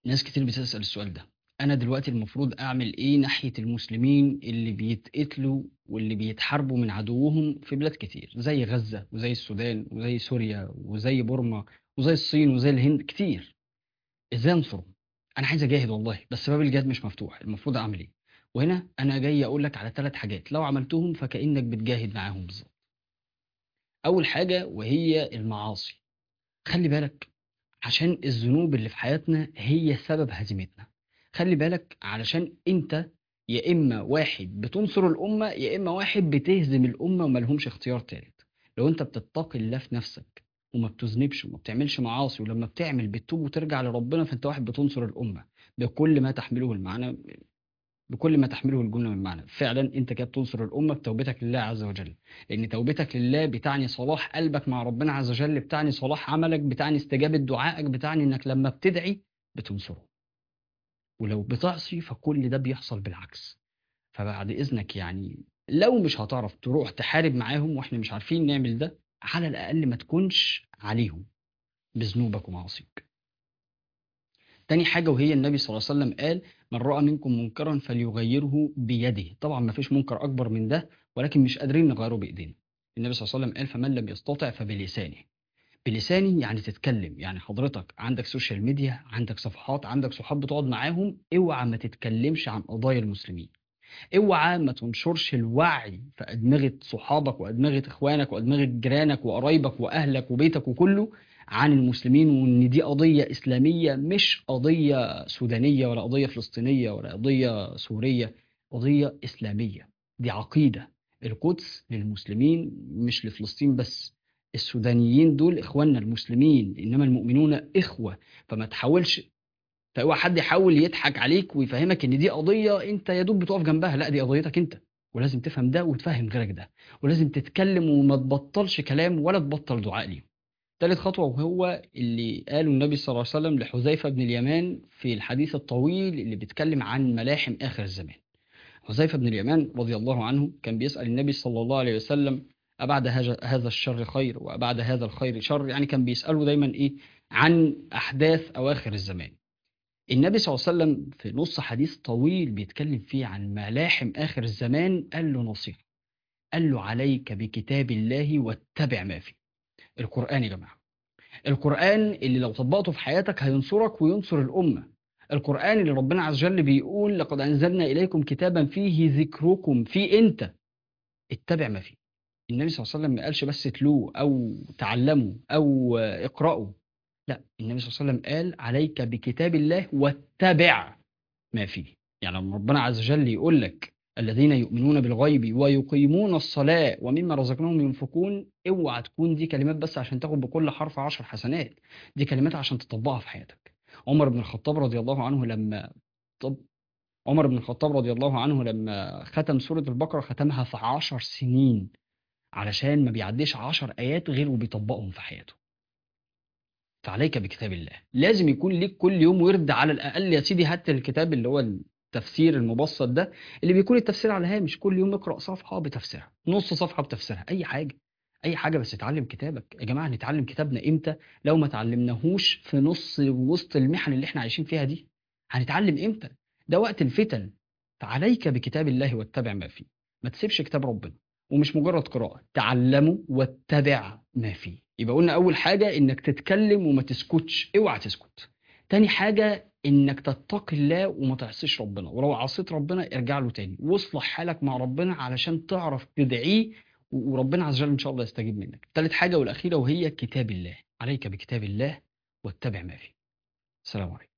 ناس كتير بتسأل السؤال ده أنا دلوقتي المفروض أعمل إيه ناحية المسلمين اللي بيتقتلوا واللي بيتحاربوا من عدوهم في بلاد كتير زي غزة وزي السودان وزي سوريا وزي بورما وزي الصين وزي الهند كتير إزاي أنصرهم؟ أنا عايز أجاهد والله بس باب الجهاد مش مفتوح المفروض أعمل إيه؟ وهنا أنا جاي أقول لك على ثلاث حاجات لو عملتهم فكأنك بتجاهد معاهم بالظبط أول حاجة وهي المعاصي خلي بالك عشان الذنوب اللي في حياتنا هي سبب هزيمتنا خلي بالك علشان انت يا اما واحد بتنصر الامه يا اما واحد بتهزم الامه وملهمش اختيار تالت لو انت بتتقي الله في نفسك وما بتذنبش وما بتعملش معاصي ولما بتعمل بتتوب وترجع لربنا فانت واحد بتنصر الامه بكل ما تحمله المعنى بكل ما تحمله الجمله من معنى فعلا انت كده بتنصر الامه بتوبتك لله عز وجل لان توبتك لله بتعني صلاح قلبك مع ربنا عز وجل بتعني صلاح عملك بتعني استجابه دعائك بتعني انك لما بتدعي بتنصره ولو بتعصي فكل ده بيحصل بالعكس فبعد اذنك يعني لو مش هتعرف تروح تحارب معاهم واحنا مش عارفين نعمل ده على الاقل ما تكونش عليهم بذنوبك ومعاصيك تاني حاجة وهي النبي صلى الله عليه وسلم قال من رأى منكم منكرا فليغيره بيده طبعا ما فيش منكر أكبر من ده ولكن مش قادرين نغيره بإيدينا النبي صلى الله عليه وسلم قال فمن لم يستطع فبلسانه بلساني يعني تتكلم يعني حضرتك عندك سوشيال ميديا عندك صفحات عندك صحاب بتقعد معاهم اوعى ما تتكلمش عن قضايا المسلمين اوعى ما تنشرش الوعي في أدمغة صحابك وأدمغة إخوانك وأدمغة جيرانك وقرايبك وأهلك وبيتك وكله عن المسلمين وإن دي قضية إسلامية مش قضية سودانية ولا قضية فلسطينية ولا قضية سورية قضية إسلامية دي عقيدة القدس للمسلمين مش لفلسطين بس السودانيين دول إخواننا المسلمين إنما المؤمنون إخوة فما تحاولش فهو حد يحاول يضحك عليك ويفهمك ان دي قضيه انت يا دوب بتقف جنبها لا دي قضيتك انت ولازم تفهم ده وتفهم غيرك ده ولازم تتكلم وما تبطلش كلام ولا تبطل دعاء ليهم ثالث خطوه وهو اللي قاله النبي صلى الله عليه وسلم لحذيفه بن اليمان في الحديث الطويل اللي بيتكلم عن ملاحم اخر الزمان حذيفه بن اليمان رضي الله عنه كان بيسال النبي صلى الله عليه وسلم أبعد هذا الشر خير وأبعد هذا الخير شر يعني كان بيسأله دايما إيه عن أحداث أواخر الزمان النبي صلى الله عليه وسلم في نص حديث طويل بيتكلم فيه عن ملاحم آخر الزمان قال له نصيحة قال له عليك بكتاب الله واتبع ما فيه القرآن يا جماعة القرآن اللي لو طبقته في حياتك هينصرك وينصر الأمة القرآن اللي ربنا عز وجل بيقول لقد أنزلنا إليكم كتابا فيه ذكركم فيه أنت اتبع ما فيه النبي صلى الله عليه وسلم ما قالش بس اتلوه أو تعلموا أو اقرأوا لا النبي صلى الله عليه وسلم قال عليك بكتاب الله واتبع ما فيه يعني لما ربنا عز وجل يقول لك الذين يؤمنون بالغيب ويقيمون الصلاة ومما رزقناهم ينفقون اوعى تكون دي كلمات بس عشان تاخد بكل حرف عشر حسنات دي كلمات عشان تطبقها في حياتك عمر بن الخطاب رضي الله عنه لما طب عمر بن الخطاب رضي الله عنه لما ختم سورة البقرة ختمها في عشر سنين علشان ما بيعديش عشر آيات غير وبيطبقهم في حياته فعليك بكتاب الله لازم يكون ليك كل يوم ورد على الأقل يا سيدي هات الكتاب اللي هو التفسير المبسط ده اللي بيكون التفسير على هامش كل يوم اقرأ صفحة بتفسيرها نص صفحة بتفسيرها أي حاجة أي حاجة بس اتعلم كتابك يا جماعة نتعلم كتابنا إمتى لو ما تعلمناهوش في نص وسط المحن اللي احنا عايشين فيها دي هنتعلم إمتى ده وقت الفتن فعليك بكتاب الله واتبع ما فيه ما تسيبش كتاب ربنا ومش مجرد قراءة تعلموا واتبع ما فيه يبقى قلنا أول حاجة إنك تتكلم وما تسكتش اوعى تسكت تاني حاجة إنك تتقي الله وما تعصيش ربنا ولو عصيت ربنا ارجع له تاني واصلح حالك مع ربنا علشان تعرف تدعيه وربنا عز وجل إن شاء الله يستجيب منك تالت حاجة والأخيرة وهي كتاب الله عليك بكتاب الله واتبع ما فيه السلام عليكم